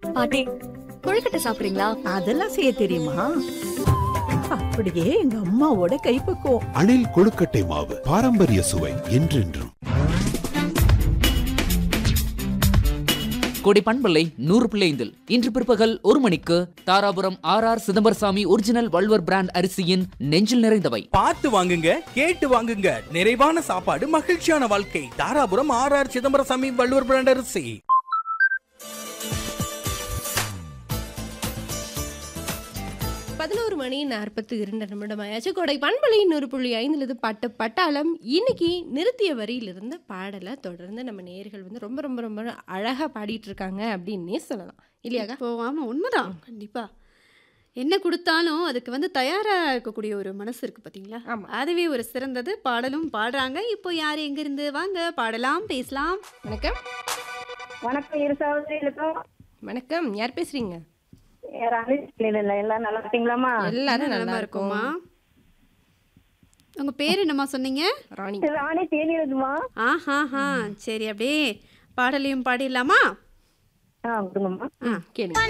பாட்டி கொழுக்கட்டை சாப்பிடுறீங்களா அதெல்லாம் செய்ய தெரியுமா அப்படியே எங்க அம்மாவோட கைப்பக்குவம் அணில் கொழுக்கட்டை மாவு பாரம்பரிய சுவை என்றென்றும் கொடை பண்பலை நூறு பிள்ளைந்தில் இன்று பிற்பகல் ஒரு மணிக்கு Dharapuram R R Chidambarasamy original Valluvar brand அரிசியின் நெஞ்சில் நிறைந்தவை பார்த்து வாங்குங்க கேட்டு வாங்குங்க நிறைவான சாப்பாடு மகிழ்ச்சியான வாழ்க்கை Dharapuram R R Chidambarasamy Valluvar brand அரிசி பதினோரு மணி நாற்பத்தி இரண்டு நிமிடம் ஆயாச்சு கொடை பண்பலை நூறு புள்ளி ஐந்துல இது பட்டு பட்டாளம் இன்னைக்கு நிறுத்திய வரியிலிருந்து பாடலை தொடர்ந்து நம்ம நேர்கள் வந்து ரொம்ப ரொம்ப ரொம்ப அழகா பாடிட்டு இருக்காங்க அப்படின்னே சொல்லலாம் இல்லையாக்கா இப்போ ஆமாம் உண்மைதான் கண்டிப்பா என்ன கொடுத்தாலும் அதுக்கு வந்து தயாரா இருக்கக்கூடிய ஒரு மனசு இருக்கு பாத்தீங்களா ஆமா. அதுவே ஒரு சிறந்தது பாடலும் பாடுறாங்க இப்போ யார் எங்கிருந்து வாங்க பாடலாம் பேசலாம் வணக்கம் வணக்கம் இரு சகோதரிகளுக்கும் வணக்கம் யார் பேசுறீங்க யாராவது இல்லை எல்லாம் நல்லா இருக்கீங்களாம்மா எல்லாரும் நலமா நல்லா இருக்குமா இருக்குமா உங்க பேர் என்னம்மா சொன்னீங்க ராணி ராணி தேனியதுமா ஆஹாஹா சரி அப்படியே பாடலையும் பாடிடலாமா ஆ விடுங்கம்மா கேளுங்க